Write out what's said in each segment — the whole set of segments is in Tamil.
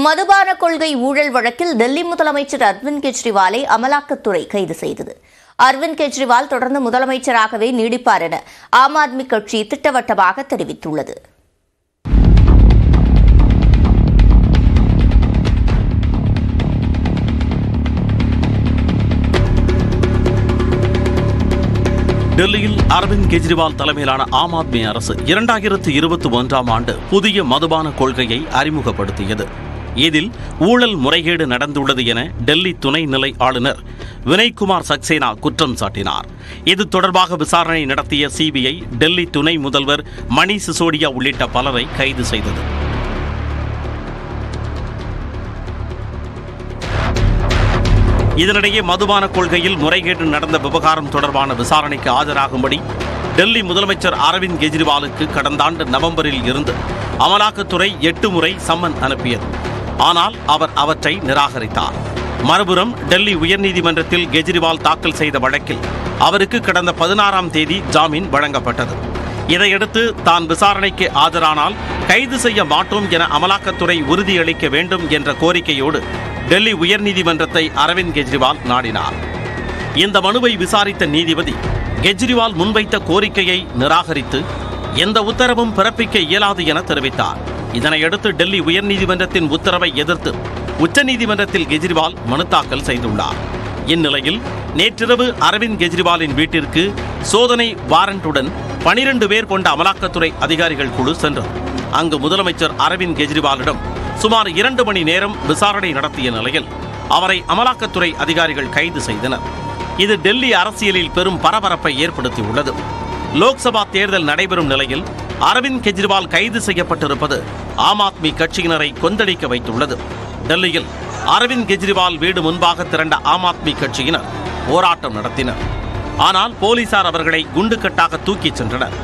மதுபான கொள்கை ஊழல் வழக்கில் டெல்லி முதலமைச்சர் அரவிந்த் கெஜ்ரிவாலை அமலாக்கத்துறை கைது செய்தது அரவிந்த் கெஜ்ரிவால் தொடர்ந்து முதலமைச்சராகவே நீடிப்பார் என ஆம் ஆத்மி கட்சி திட்டவட்டமாக தெரிவித்துள்ளது டெல்லியில் அரவிந்த் கெஜ்ரிவால் தலைமையிலான ஆம் ஆத்மி அரசு இரண்டாயிரத்து இருபத்தி ஒன்றாம் ஆண்டு புதிய மதுபான கொள்கையை அறிமுகப்படுத்தியது இதில் ஊழல் முறைகேடு நடந்துள்ளது என டெல்லி துணைநிலை ஆளுநர் வினய்குமார் சக்சேனா குற்றம் சாட்டினார் இது தொடர்பாக விசாரணை நடத்திய சிபிஐ டெல்லி துணை முதல்வர் மணீஷ் சிசோடியா உள்ளிட்ட பலரை கைது செய்தது இதனிடையே மதுபான கொள்கையில் முறைகேடு நடந்த விவகாரம் தொடர்பான விசாரணைக்கு ஆஜராகும்படி டெல்லி முதலமைச்சர் அரவிந்த் கெஜ்ரிவாலுக்கு கடந்த ஆண்டு நவம்பரில் இருந்து அமலாக்கத்துறை எட்டு முறை சம்மன் அனுப்பியது ஆனால் அவர் அவற்றை நிராகரித்தார் மறுபுறம் டெல்லி உயர்நீதிமன்றத்தில் கெஜ்ரிவால் தாக்கல் செய்த வழக்கில் அவருக்கு கடந்த பதினாறாம் தேதி ஜாமீன் வழங்கப்பட்டது இதையடுத்து தான் விசாரணைக்கு ஆஜரானால் கைது செய்ய மாட்டோம் என அமலாக்கத்துறை உறுதியளிக்க வேண்டும் என்ற கோரிக்கையோடு டெல்லி உயர்நீதிமன்றத்தை அரவிந்த் கெஜ்ரிவால் நாடினார் இந்த மனுவை விசாரித்த நீதிபதி கெஜ்ரிவால் முன்வைத்த கோரிக்கையை நிராகரித்து எந்த உத்தரவும் பிறப்பிக்க இயலாது என தெரிவித்தார் இதனையடுத்து டெல்லி உயர்நீதிமன்றத்தின் உத்தரவை எதிர்த்து உச்சநீதிமன்றத்தில் கெஜ்ரிவால் மனு தாக்கல் செய்துள்ளார் இந்நிலையில் நேற்றிரவு அரவிந்த் கெஜ்ரிவாலின் வீட்டிற்கு சோதனை வாரண்டுடன் பனிரெண்டு பேர் கொண்ட அமலாக்கத்துறை அதிகாரிகள் குழு சென்றது அங்கு முதலமைச்சர் அரவிந்த் கெஜ்ரிவாலிடம் சுமார் இரண்டு மணி நேரம் விசாரணை நடத்திய நிலையில் அவரை அமலாக்கத்துறை அதிகாரிகள் கைது செய்தனர் இது டெல்லி அரசியலில் பெரும் பரபரப்பை ஏற்படுத்தியுள்ளது லோக்சபா தேர்தல் நடைபெறும் நிலையில் அரவிந்த் கெஜ்ரிவால் கைது செய்யப்பட்டிருப்பது ஆம் ஆத்மி கட்சியினரை கொந்தளிக்க வைத்துள்ளது டெல்லியில் அரவிந்த் கெஜ்ரிவால் வீடு முன்பாக திரண்ட ஆம் ஆத்மி கட்சியினர் போராட்டம் நடத்தினர் ஆனால் போலீசார் அவர்களை குண்டுக்கட்டாக தூக்கிச் சென்றனர்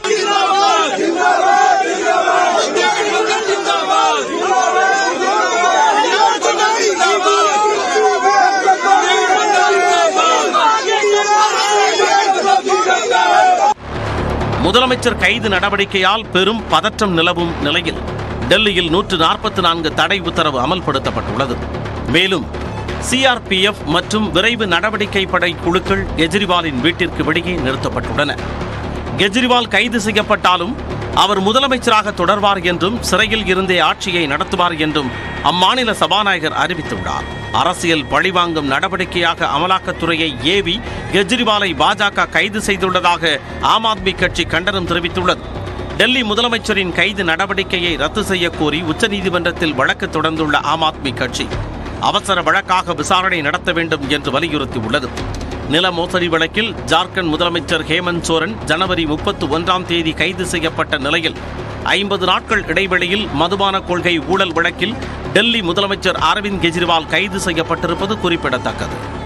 முதலமைச்சர் கைது நடவடிக்கையால் பெரும் பதற்றம் நிலவும் நிலையில் டெல்லியில் நூற்று நாற்பத்தி நான்கு தடை உத்தரவு அமல்படுத்தப்பட்டுள்ளது மேலும் சிஆர்பிஎஃப் மற்றும் விரைவு நடவடிக்கை படை குழுக்கள் கெஜ்ரிவாலின் வீட்டிற்கு வெளியே நிறுத்தப்பட்டுள்ளன கெஜ்ரிவால் கைது செய்யப்பட்டாலும் அவர் முதலமைச்சராக தொடர்வார் என்றும் சிறையில் இருந்தே ஆட்சியை நடத்துவார் என்றும் அம்மாநில சபாநாயகர் அறிவித்துள்ளார் அரசியல் பழிவாங்கும் நடவடிக்கையாக அமலாக்கத்துறையை ஏவி கெஜ்ரிவாலை பாஜக கைது செய்துள்ளதாக ஆம் ஆத்மி கட்சி கண்டனம் தெரிவித்துள்ளது டெல்லி முதலமைச்சரின் கைது நடவடிக்கையை ரத்து செய்யக் கோரி உச்சநீதிமன்றத்தில் வழக்கு தொடர்ந்துள்ள ஆம் ஆத்மி கட்சி அவசர வழக்காக விசாரணை நடத்த வேண்டும் என்று வலியுறுத்தியுள்ளது நில மோசடி வழக்கில் ஜார்க்கண்ட் முதலமைச்சர் ஹேமந்த் சோரன் ஜனவரி முப்பத்தி ஒன்றாம் தேதி கைது செய்யப்பட்ட நிலையில் ஐம்பது நாட்கள் இடைவெளியில் மதுபான கொள்கை ஊழல் வழக்கில் டெல்லி முதலமைச்சர் அரவிந்த் கெஜ்ரிவால் கைது செய்யப்பட்டிருப்பது குறிப்பிடத்தக்கது